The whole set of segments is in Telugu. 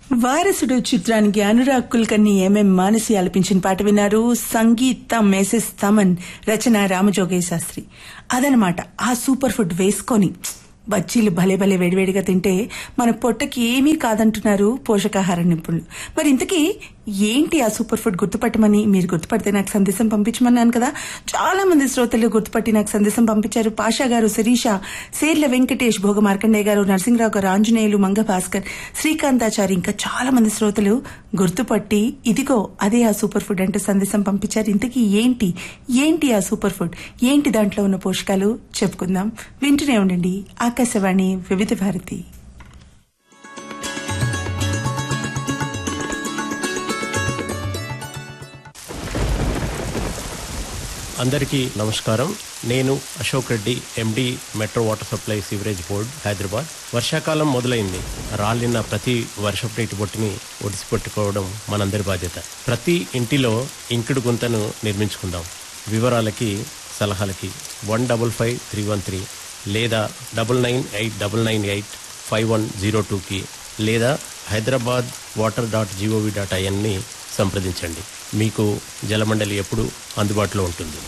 వారసుడు చిత్రానికి అనురాగ్ కుల్కర్ని ఎంఎం మానసి ఆలపించిన పాట విన్నారు సంగీతం ఎస్ఎస్ తమన్ రచన రామజోగయ్య శాస్త్రి అదనమాట ఆ సూపర్ ఫుడ్ వేసుకొని బజ్జీలు భలే భలే వేడివేడిగా తింటే మన పొట్టకి ఏమీ కాదంటున్నారు పోషకాహార నిపుణులు మరి ఇంతకీ ఏంటి ఆ సూపర్ ఫుడ్ గుర్తుపట్టమని మీరు గుర్తుపడితే నాకు సందేశం పంపించమన్నాను కదా చాలా మంది శ్రోతలు గుర్తుపట్టి నాకు సందేశం పంపించారు పాషా గారు శిరీష సేర్ల వెంకటేష్ భోగ మార్కండేయ గారు నరసింహరావు గారు ఆంజనేయులు మంగ భాస్కర్ శ్రీకాంతాచారి ఇంకా చాలా మంది శ్రోతలు గుర్తుపట్టి ఇదిగో అదే ఆ సూపర్ ఫుడ్ అంటే సందేశం పంపించారు ఇంతకీ ఏంటి ఏంటి ఆ సూపర్ ఫుడ్ ఏంటి దాంట్లో ఉన్న పోషకాలు చెప్పుకుందాం వింటూనే ఉండండి ఆకాశవాణి వివిధ భారతి అందరికీ నమస్కారం నేను Ashok Reddy MD metro water supply sewerage board Hyderabad వర్షాకాలం మొదలైంది రాలిన ప్రతి వర్షపు నీటి బొట్టుని ఒడిసిపెట్టుకోవడం మనందరి బాధ్యత ప్రతి ఇంటిలో ఇంకుడు గుంతను నిర్మించుకుందాం వివరాలకి సలహాలకి one double five three one three లేదా double nine eight double nine eight five one zero టూకి లేదా Hyderabad water dot GOV dot ఐఎన్ని సంప్రదించండి మీకు జలమండలి ఎప్పుడు అందుబాటులో ఉంటుంది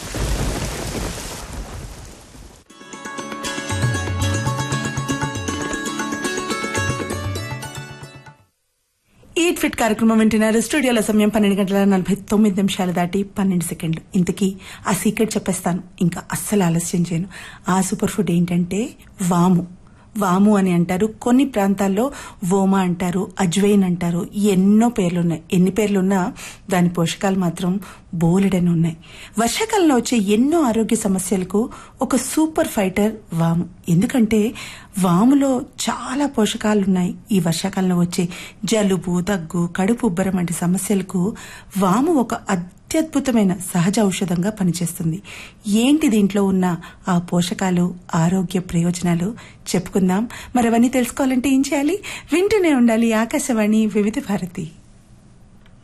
ఈట్ ఫిట్ కార్యక్రమం వింటున్నారు స్టూడియోలో సమయం పన్నెండు గంటల నలభై తొమ్మిది నిమిషాలు దాటి పన్నెండు సెకండ్లు ఇంతకీ ఆ సీక్రెట్ చెప్పేస్తాను ఇంకా అస్సలు ఆలస్యం చేయను ఆ సూపర్ ఫుడ్ ఏంటంటే వాము వాము అని అంటారు కొన్ని ప్రాంతాల్లో వోమా అంటారు అజ్వైన్ అంటారు ఎన్నో పేర్లున్నాయి ఎన్ని పేర్లున్నా దాని పోషకాలు మాత్రం బోలెడని ఉన్నాయి వర్షాకాలంలో వచ్చే ఎన్నో ఆరోగ్య సమస్యలకు ఒక సూపర్ ఫైటర్ వాము ఎందుకంటే వాములో చాలా పోషకాలు ఉన్నాయి ఈ వర్షాకాలంలో వచ్చే జలుబు దగ్గు కడుపు ఉబ్బరం వంటి సమస్యలకు వాము ఒక అత్యద్భుతమైన సహజ ఔషధంగా పనిచేస్తుంది ఏంటి దీంట్లో ఉన్న ఆ పోషకాలు ఆరోగ్య ప్రయోజనాలు చెప్పుకుందాం మరి అవన్నీ తెలుసుకోవాలంటే ఏం చేయాలి వింటూనే ఉండాలి ఆకాశవాణి వివిధ భారతి